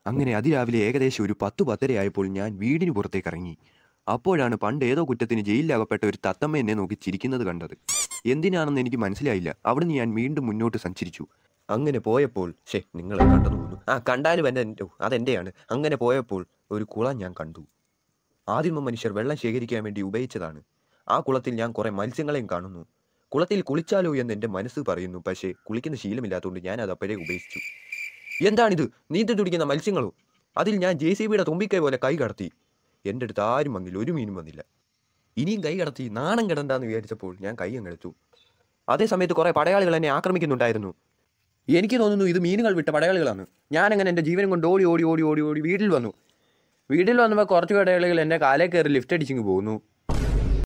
അങ്ങനെ അതിരാവിലെ ഏകദേശം ഒരു പത്ത് പത്തരയായപ്പോൾ ഞാൻ വീടിന് പുറത്തേക്ക് ഇറങ്ങി അപ്പോഴാണ് പണ്ട് ഏതോ കുറ്റത്തിന് ജയിലിലകപ്പെട്ട ഒരു തത്തമ്മ എന്നെ നോക്കി ചിരിക്കുന്നത് കണ്ടത് എന്തിനാണെന്ന് എനിക്ക് മനസ്സിലായില്ല അവിടുന്ന് ഞാൻ വീണ്ടും മുന്നോട്ട് സഞ്ചരിച്ചു അങ്ങനെ പോയപ്പോൾ ഷേ നിങ്ങളെ കണ്ടെന്ന് തോന്നുന്നു ആ കണ്ടാലും എൻ്റെ എൻ്റെ അതെൻ്റെയാണ് അങ്ങനെ പോയപ്പോൾ ഒരു കുളം ഞാൻ കണ്ടു ആദിമ മനുഷ്യർ വെള്ളം ശേഖരിക്കാൻ വേണ്ടി ഉപയോഗിച്ചതാണ് ആ കുളത്തിൽ ഞാൻ കുറേ മത്സ്യങ്ങളെയും കാണുന്നു കുളത്തിൽ കുളിച്ചാലോ എന്ന് എൻ്റെ മനസ്സ് പറയുന്നു പക്ഷേ കുളിക്കുന്ന ശീലമില്ലാത്തതുകൊണ്ട് ഞാൻ അത് അപ്പോഴേ ഉപേക്ഷിച്ചു എന്താണിത് നീന്തി തുടിക്കുന്ന മത്സ്യങ്ങളോ അതിൽ ഞാൻ ജെ സി ബിയുടെ തുമ്പിക്കൈ പോലെ കൈ കടത്തി എൻ്റെ അടുത്ത് ആരും വന്നില്ല ഒരു മീനും വന്നില്ല ഇനിയും കൈ കടത്തി നാണം കിടണ്ടാന്ന് വിചാരിച്ചപ്പോൾ ഞാൻ കൈ അങ്ങെടുത്തു അതേ സമയത്ത് കുറേ പടയാളികൾ എന്നെ ആക്രമിക്കുന്നുണ്ടായിരുന്നു എനിക്ക് തോന്നുന്നു ഇത് മീനുകൾ വിട്ട പടയാളികളാണ് ഞാനങ്ങനെ എൻ്റെ ജീവനും കൊണ്ട് ഓടി ഓടി ഓടി ഓടി ഓടി വീട്ടിൽ വന്നു വീട്ടിൽ വന്നപ്പോൾ കുറച്ച് പടയാളികൾ എൻ്റെ കാലേ കയറി ലിഫ്റ്റ് അടിച്ചിങ്ങ് പോകുന്നു